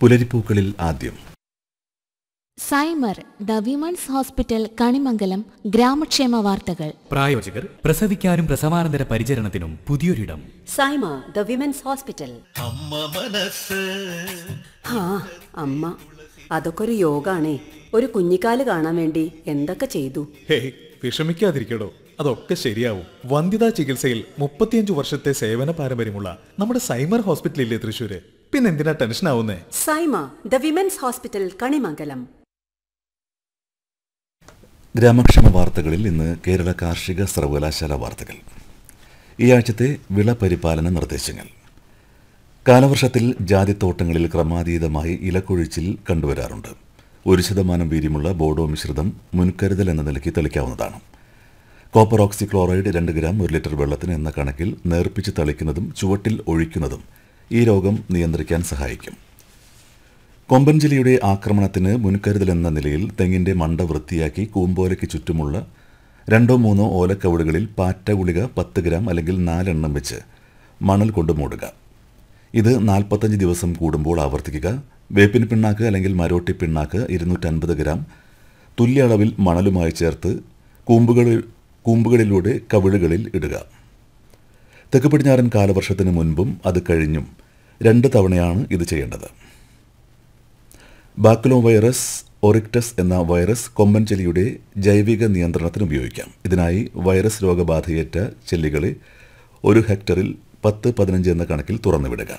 പുലരിപ്പൂക്കളിൽ ആദ്യം Saima the women's hospital Kanimangalam ഗ്രാമക്ഷേമ വാർത്തകൾ പ്രായോജകർ പ്രസവിക്കാനും പ്രസവാനന്തര പരിചരണത്തിനും പുതിയൊരിടം സൈമ ദ വിമൻസ് ഹോസ്പിറ്റൽ ആ അമ്മ അതൊക്കെ ഒരു യോഗാണേ ഒരു കുഞ്ഞിക്കാല് കാണാൻ വേണ്ടി എന്തൊക്കെ ചെയ്തു ഹേയ് വിഷമിക്കാതിരിക്കടോ അതൊക്കെ ശരിയാവും വന്ധ്യതാ ചികിത്സയിൽ മുപ്പത്തിയഞ്ചു വർഷത്തെ സേവന പാരമ്പര്യമുള്ള നമ്മുടെ സൈമർ ഹോസ്പിറ്റലില്ലേ തൃശ്ശൂര് പിന്നെന്തിനാ ടെൻഷൻ ആവുന്നേ Saima the women's hospital Kanimangalam ഗ്രാമക്ഷേമ വാർത്തകളിൽ ഇന്ന് കേരള കാർഷിക സർവകലാശാല വാർത്തകൾ ഈ ആഴ്ചത്തെ വിള പരിപാലന നിർദ്ദേശങ്ങൾ കാലവർഷത്തിൽ ജാതിത്തോട്ടങ്ങളിൽ ക്രമാതീതമായി ഇലക്കൊഴിച്ചിൽ കണ്ടുവരാറുണ്ട് ഒരു ശതമാനം വീര്യമുള്ള ബോഡോ മിശ്രിതം മുൻകരുതൽ എന്ന നിലയ്ക്ക് തെളിക്കാവുന്നതാണ് കോപ്പർ ഓക്സിക്ലോറൈഡ് രണ്ട് ഗ്രാം ഒരു ലിറ്റർ വെള്ളത്തിന് എന്ന കണക്കിൽ നേർപ്പിച്ച് തളിക്കുന്നതും ചുവട്ടിൽ ഒഴിക്കുന്നതും ഈ രോഗം നിയന്ത്രിക്കാൻ സഹായിക്കും കൊമ്പൻചിലിയുടെ ആക്രമണത്തിന് മുൻകരുതലെന്ന നിലയിൽ തെങ്ങിന്റെ മണ്ട വൃത്തിയാക്കി കൂമ്പോലയ്ക്ക് ചുറ്റുമുള്ള രണ്ടോ മൂന്നോ ഓലക്കവിടുകളിൽ പാറ്റ ഗുളിക പത്ത് ഗ്രാം അല്ലെങ്കിൽ നാലെണ്ണം വെച്ച് മണൽ കൊണ്ട് മൂടുക ഇത് നാൽപ്പത്തഞ്ച് ദിവസം കൂടുമ്പോൾ ആവർത്തിക്കുക വേപ്പിൻ പിണ്ണാക്ക് അല്ലെങ്കിൽ മരോട്ടി പിണ്ണാക്ക് ഇരുന്നൂറ്റൻപത് ഗ്രാം തുല്യ അളവിൽ മണലുമായി ചേർത്ത് കൂമ്പുകളിൽ കൂമ്പുകളിലൂടെ കവിളുകളിൽ ഇടുക തെക്ക് പടിഞ്ഞാറൻ കാലവർഷത്തിന് മുൻപും അത് കഴിഞ്ഞും രണ്ട് തവണയാണ് ഇത് ചെയ്യേണ്ടത് ബാക്ലോ വൈറസ് ഒറിക്ടസ് എന്ന വൈറസ് കൊമ്പൻ ചെല്ലിയുടെ ജൈവിക നിയന്ത്രണത്തിന് ഉപയോഗിക്കാം ഇതിനായി വൈറസ് രോഗബാധയേറ്റ ചെല്ലികളെ ഒരു ഹെക്ടറിൽ പത്ത് പതിനഞ്ച് എന്ന കണക്കിൽ തുറന്നുവിടുക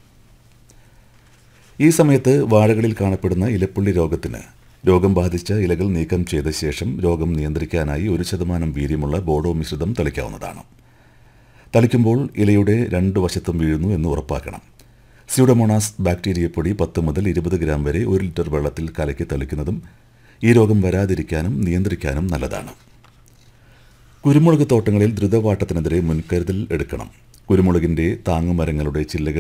ഈ സമയത്ത് വാഴകളിൽ കാണപ്പെടുന്ന ഇലപ്പുള്ളി രോഗത്തിന് രോഗം ബാധിച്ച ഇലകൾ നീക്കം ചെയ്ത ശേഷം രോഗം നിയന്ത്രിക്കാനായി ഒരു ശതമാനം വീര്യമുള്ള ബോഡോ മിശ്രിതം തളിക്കാവുന്നതാണ് തളിക്കുമ്പോൾ ഇലയുടെ രണ്ട് വശത്തും വീഴുന്നു എന്ന് ഉറപ്പാക്കണം സ്യൂഡമോണാസ് ബാക്ടീരിയ പൊടി പത്ത് മുതൽ ഇരുപത് ഗ്രാം വരെ ഒരു ലിറ്റർ വെള്ളത്തിൽ കലക്കി തളിക്കുന്നതും ഈ രോഗം വരാതിരിക്കാനും നിയന്ത്രിക്കാനും നല്ലതാണ് കുരുമുളക് തോട്ടങ്ങളിൽ ദ്രുതവാട്ടത്തിനെതിരെ മുൻകരുതൽ എടുക്കണം കുരുമുളകിന്റെ താങ്ങുമരങ്ങളുടെ ചില്ലകൾ